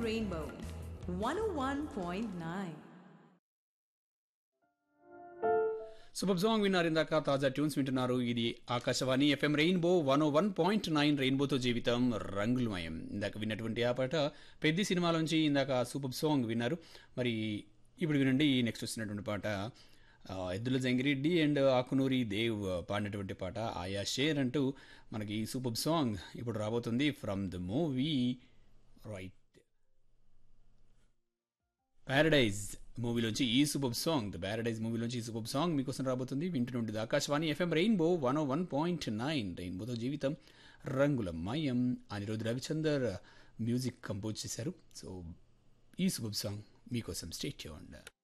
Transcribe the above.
Rainbow 101.9. Super song విన్నారు ఇందాక తాజా ట్యూన్స్ వింటున్నారు ఇది Akashvani FM rainbow one oh one point nine రెయిన్బోతో జీవితం రంగులమయం ఇందాక విన్నటువంటి ఆ పాట పెద్ద సినిమాల నుంచి ఇందాక సూపర్ సాంగ్ విన్నారు మరి ఇప్పుడు వినండి నెక్స్ట్ వస్తున్నటువంటి పాట ఆ, ఎద్దుల జంగిరెడ్డి అండ్ ఆకునూరి దేవ్ పాడినటువంటి పాట ఆయా షేర్ అంటూ మనకి సూపర్ సాంగ్ ఇప్పుడు రాబోతుంది from the movie right paradise మూవీలోంచి ఈ సూపర్ సాంగ్ ద ప్యారడైజ్ మూవీలోంచి ఈ సూపర్ సాంగ్ మీకోసం రాబోతుంది వింటున్నది Akashvani FM rainbow one oh one point nine రెయిన్బోతో జీవితం రంగుల మయం అనిరుద్ రవిచందర్ మ్యూజిక్ కంపోజ్ చేశారు సో ఈ సూపర్ సాంగ్ మీకోసం స్టేట్ చేయండి